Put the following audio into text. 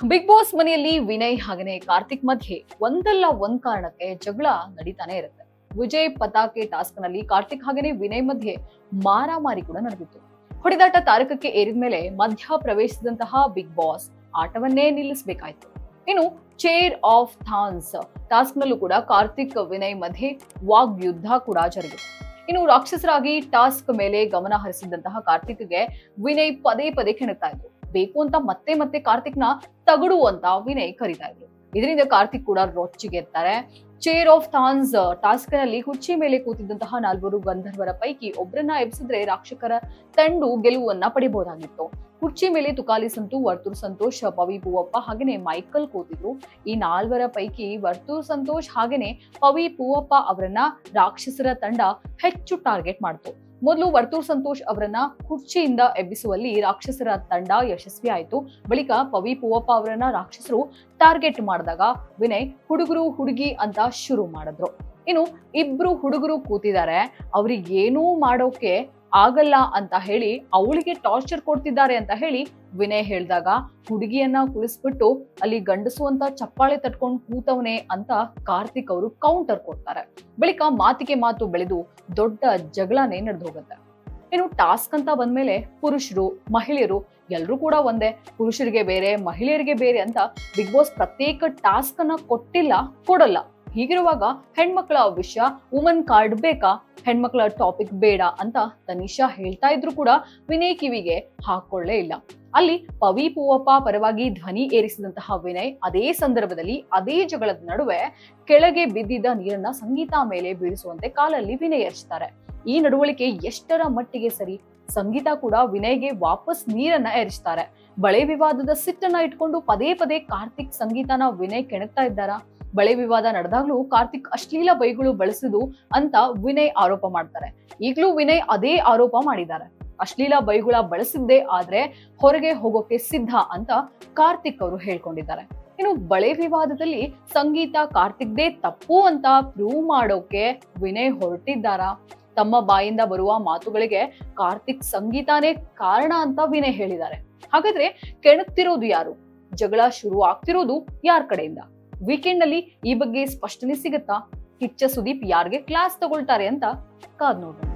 big boss ಮನೆಯಲ್ಲಿ ವಿನಯ್ ಹಾಗೇನೆ ಕಾರ್ತಿಕ್ ಮಧ್ಯೆ ಒಂದಲ್ಲ ಒಂದ್ ಕಾರಣಕ್ಕೆ ಜಗಳ ನಡೀತಾನೆ ಇರುತ್ತೆ ವಿಜಯ್ ಪತಾಕೆ ಟಾಸ್ಕ್ ನಲ್ಲಿ ಕಾರ್ತಿಕ್ ಹಾಗೇನೆ ವಿನಯ್ ಮಧ್ಯೆ ಮಾರಾಮಾರಿ ಕೂಡ ನಡೆದಿತ್ತು ಹೊಡೆದಾಟ ತಾರಕಕ್ಕೆ ಏರಿದ ಮೇಲೆ ಮಧ್ಯ ಪ್ರವೇಶಿಸಿದಂತಹ ಬಿಗ್ ಬಾಸ್ ಆಟವನ್ನೇ ನಿಲ್ಲಿಸಬೇಕಾಯ್ತು ಇನ್ನು ಚೇರ್ ಆಫ್ ಥಾನ್ಸ್ ಟಾಸ್ಕ್ ನಲ್ಲೂ ಕೂಡ ಕಾರ್ತಿಕ್ ವಿನಯ್ ಮಧ್ಯೆ ವಾಗ್ಯುದ್ಧ ಕೂಡ ಜರುಗಿತು ಇನ್ನು ರಾಕ್ಷಸರಾಗಿ ಟಾಸ್ಕ್ ಮೇಲೆ ಗಮನ ಹರಿಸಿದಂತಹ ಕಾರ್ತಿಕ್ಗೆ ವಿನಯ್ ಪದೇ ಪದೇ ಕೆಣಕ್ತಾ ಇದ್ರು ಬೇಕು ಅಂತ ಮತ್ತೆ ಮತ್ತೆ ಕಾರ್ತಿಕ್ನ ತಗಡು ಅಂತ ವಿನಯ್ ಕರಿತಾ ಇದ್ರು ಇದರಿಂದ ಕಾರ್ತಿಕ್ ಕೂಡ ರೊಚ್ಚಿಗೆತ್ತಾರೆ ಚೇರ್ ಆಫ್ ಥಾನ್ಸ್ ಟಾಸ್ಕ್ ನಲ್ಲಿ ಕುರ್ಚಿ ಮೇಲೆ ಕೂತಿದ್ದಂತಹ ನಾಲ್ವರು ಗಂಧರ್ವರ ಪೈಕಿ ಒಬ್ಬರನ್ನ ಎಬ್ಸಿದ್ರೆ ರಾಕ್ಷಕರ ತಂಡು ಗೆಲುವನ್ನ ಪಡಿಬಹುದಾಗಿತ್ತು ಕುರ್ಚಿ ಮೇಲೆ ತುಕಾಲಿ ಸಂತು ವರ್ತೂರ್ ಸಂತೋಷ್ ಪವಿ ಪೂವಪ್ಪ ಹಾಗೇನೆ ಮೈಕಲ್ ಕೂತಿದ್ರು ಈ ನಾಲ್ವರ ಪೈಕಿ ವರ್ತೂರ್ ಸಂತೋಷ್ ಹಾಗೇನೆ ಪವಿ ಪೂವಪ್ಪ ಅವರನ್ನ ರಾಕ್ಷಸರ ತಂಡ ಹೆಚ್ಚು ಟಾರ್ಗೆಟ್ ಮಾಡ್ತು ಮೊದಲು ವರ್ತೂರ್ ಸಂತೋಷ್ ಅವರನ್ನ ಕುರ್ಚಿಯಿಂದ ಎಬ್ಬಿಸುವಲ್ಲಿ ರಾಕ್ಷಸರ ತಂಡ ಯಶಸ್ವಿ ಆಯಿತು ಬಳಿಕ ಪವಿ ಪೂವಪ್ಪ ಅವರನ್ನ ರಾಕ್ಷಸರು ಟಾರ್ಗೆಟ್ ಮಾಡಿದಾಗ ವಿನಯ್ ಹುಡುಗರು ಹುಡುಗಿ ಅಂತ ಶುರು ಮಾಡಿದ್ರು ಇನ್ನು ಇಬ್ರು ಹುಡುಗರು ಕೂತಿದ್ದಾರೆ ಅವ್ರಿಗೆ ಏನೂ ಮಾಡೋಕೆ ಆಗಲ್ಲ ಅಂತ ಹೇಳಿ ಅವಳಿಗೆ ಟಾರ್ಚರ್ ಕೊಡ್ತಿದ್ದಾರೆ ಅಂತ ಹೇಳಿ ವಿನಯ್ ಹೇಳಿದಾಗ ಹುಡುಗಿಯನ್ನ ಕುಳಿಸ್ಬಿಟ್ಟು ಅಲ್ಲಿ ಗಂಡಸು ಅಂತ ಚಪ್ಪಾಳೆ ತಟ್ಕೊಂಡು ಕೂತವನೆ ಅಂತ ಕಾರ್ತಿಕ್ ಅವರು ಕೌಂಟರ್ ಕೊಡ್ತಾರೆ ಬಳಿಕ ಮಾತಿಗೆ ಮಾತು ಬೆಳೆದು ದೊಡ್ಡ ಜಗಳನೇ ನಡೆದು ಹೋಗುತ್ತೆ ಇನ್ನು ಟಾಸ್ಕ್ ಅಂತ ಬಂದ್ಮೇಲೆ ಪುರುಷರು ಮಹಿಳೆಯರು ಎಲ್ಲರೂ ಕೂಡ ಒಂದೇ ಪುರುಷರಿಗೆ ಬೇರೆ ಮಹಿಳೆಯರಿಗೆ ಬೇರೆ ಅಂತ ಬಿಗ್ ಬಾಸ್ ಪ್ರತ್ಯೇಕ ಟಾಸ್ಕ್ ಅನ್ನ ಕೊಟ್ಟಿಲ್ಲ ಕೊಡಲ್ಲ ಹೀಗಿರುವಾಗ ಹೆಣ್ಮಕ್ಳ ವಿಷಯ ವುಮನ್ ಕಾರ್ಡ್ ಬೇಕಾ ಹೆಣ್ಮಕ್ಳ ಟಾಪಿಕ್ ಬೇಡ ಅಂತ ತನಿಷಾ ಹೇಳ್ತಾ ಇದ್ರು ಕೂಡ ವಿನಯ್ ಕಿವಿಗೆ ಹಾಕೊಳ್ಳೇ ಇಲ್ಲ ಅಲ್ಲಿ ಪವಿ ಪೂವಪ್ಪ ಪರವಾಗಿ ಧ್ವನಿ ಏರಿಸಿದಂತಹ ವಿನಯ್ ಅದೇ ಸಂದರ್ಭದಲ್ಲಿ ಅದೇ ಜಗಳದ ನಡುವೆ ಕೆಳಗೆ ಬಿದ್ದಿದ್ದ ನೀರನ್ನ ಸಂಗೀತ ಮೇಲೆ ಬೀಳಿಸುವಂತೆ ಕಾಲಲ್ಲಿ ವಿನಯ್ ಎರಚ್ತಾರೆ ಈ ನಡವಳಿಕೆ ಎಷ್ಟರ ಮಟ್ಟಿಗೆ ಸರಿ ಸಂಗೀತ ಕೂಡ ವಿನಯ್ಗೆ ವಾಪಸ್ ನೀರನ್ನ ಎರಚ್ತಾರೆ ಬಳೆ ವಿವಾದದ ಸಿಟ್ಟನ್ನ ಇಟ್ಕೊಂಡು ಪದೇ ಪದೇ ಕಾರ್ತಿಕ್ ಸಂಗೀತನ ವಿನಯ್ ಕೆಣಕ್ತಾ ಇದ್ದಾರಾ ಬಳೆ ವಿವಾದ ನಡೆದಾಗ್ಲೂ ಕಾರ್ತಿಕ್ ಅಶ್ಲೀಲ ಬೈಗಳು ಬಳಸಿದು ಅಂತ ವಿನಯ್ ಆರೋಪ ಮಾಡ್ತಾರೆ ಈಗ್ಲೂ ವಿನಯ್ ಅದೇ ಆರೋಪ ಮಾಡಿದ್ದಾರೆ ಅಶ್ಲೀಲ ಬೈಗುಳ ಬಳಸಿದ್ದೇ ಆದ್ರೆ ಹೊರಗೆ ಹೋಗೋಕೆ ಸಿದ್ಧ ಅಂತ ಕಾರ್ತಿಕ್ ಅವರು ಹೇಳ್ಕೊಂಡಿದ್ದಾರೆ ಇನ್ನು ಬಳೆ ವಿವಾದದಲ್ಲಿ ಸಂಗೀತ ಕಾರ್ತಿಕ್ದೇ ತಪ್ಪು ಅಂತ ಪ್ರೂವ್ ಮಾಡೋಕೆ ವಿನಯ್ ಹೊರಟಿದ್ದಾರಾ ತಮ್ಮ ಬಾಯಿಂದ ಬರುವ ಮಾತುಗಳಿಗೆ ಕಾರ್ತಿಕ್ ಸಂಗೀತಾನೇ ಕಾರಣ ಅಂತ ವಿನಯ್ ಹೇಳಿದ್ದಾರೆ ಹಾಗಾದ್ರೆ ಕೆಣಕ್ತಿರೋದು ಯಾರು ಜಗಳ ಶುರು ಆಗ್ತಿರೋದು ಯಾರ ಕಡೆಯಿಂದ ವೀಕೆಂಡ್ ನಲ್ಲಿ ಈ ಬಗ್ಗೆ ಸ್ಪಷ್ಟನೆ ಸಿಗುತ್ತಾ ಕಿಚ್ಚ ಸುದೀಪ್ ಯಾರಿಗೆ ಕ್ಲಾಸ್ ತಗೊಳ್ತಾರೆ ಅಂತ ಕಾದ್ ನೋಡೋಣ